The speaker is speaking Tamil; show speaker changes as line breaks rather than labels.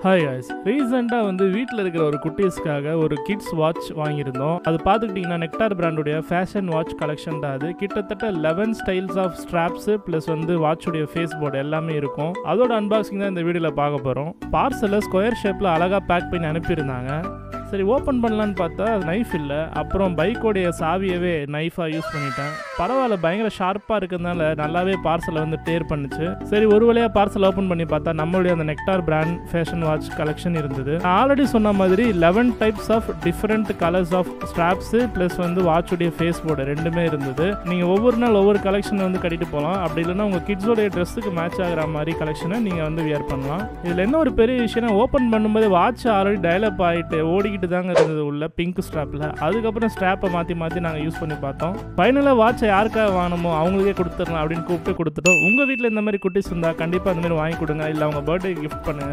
ஹாய் guys ரீசெண்டாக வந்து வீட்டில் இருக்கிற ஒரு குட்டீஸ்க்காக ஒரு கிட்ஸ் வாட்ச் வாங்கியிருந்தோம் அது பார்த்துக்கிட்டிங்கன்னா நெக்டார் பிராண்டுடைய ஃபேஷன் வாட்ச் கலெக்ஷன் தான் அது கிட்டத்தட்ட eleven styles of straps plus வந்து வாட்சுடைய ஃபேஸ் போர்டு எல்லாமே இருக்கும் அதோட அன்பாக்சிங் தான் இந்த வீடியோவில் பார்க்க போகிறோம் பார்சலை ஸ்கொயர் ஷேப்பில் அழகாக பேக் பண்ணி அனுப்பியிருந்தாங்க சரி ஓப்பன் பண்ணலான்னு பார்த்தா நைஃப் இல்லை அப்புறம் பைக்கோடைய சாவியவே நைஃபாக யூஸ் பண்ணிட்டேன் பரவாயில்ல பயங்கர ஷார்ப்பாக இருக்கிறதுனால நல்லாவே பார்சலை வந்து டேர் பண்ணுச்சு சரி ஒரு வழியாக பார்சல் ஓப்பன் பண்ணி பார்த்தா நம்மளுடைய அந்த Nectar brand fashion watch collection இருந்தது நான் ஆல்ரெடி சொன்ன மாதிரி eleven types of different colours of straps plus வந்து வாட்சுடைய ஃபேஸ் போர்டு ரெண்டுமே இருந்தது நீங்கள் ஒவ்வொரு நாள் ஒவ்வொரு கலெக்ஷன் வந்து கட்டிட்டு போகலாம் அப்படி இல்லைன்னா உங்கள் கிட்ஸோடைய ட்ரெஸ்ஸுக்கு மேட்ச் ஆகிற மாதிரி கலெக்ஷனை நீங்கள் வந்து வியர் பண்ணலாம் இதில் என்ன ஒரு பெரிய விஷயம்னா ஓப்பன் பண்ணும்போது வாட்ச் ஆல்ரெடி டெவலப் ஆகிட்டு ஓடிக்கிட்டு தாங்க இருந்தது உள்ள பிங்க் ஸ்ட்ராப்பில் அதுக்கப்புறம் ஸ்ட்ராப்பை மாற்றி மாற்றி நாங்கள் யூஸ் பண்ணி பார்த்தோம் ஃபைனலாக வாட்சை யாருக்காக வாங்கணுமோ அவங்களுக்கே கொடுத்துடலாம் அப்படின்னு கூப்பிட்டு கொடுத்துட்டோம் உங்கள் வீட்டில் இந்த மாதிரி குட்டிஸ் இருந்தால் கண்டிப்பாக அந்த மாதிரி வாங்கி கொடுங்க இல்லை அவங்க பர்த்டே கிஃப்ட் பண்ணுங்க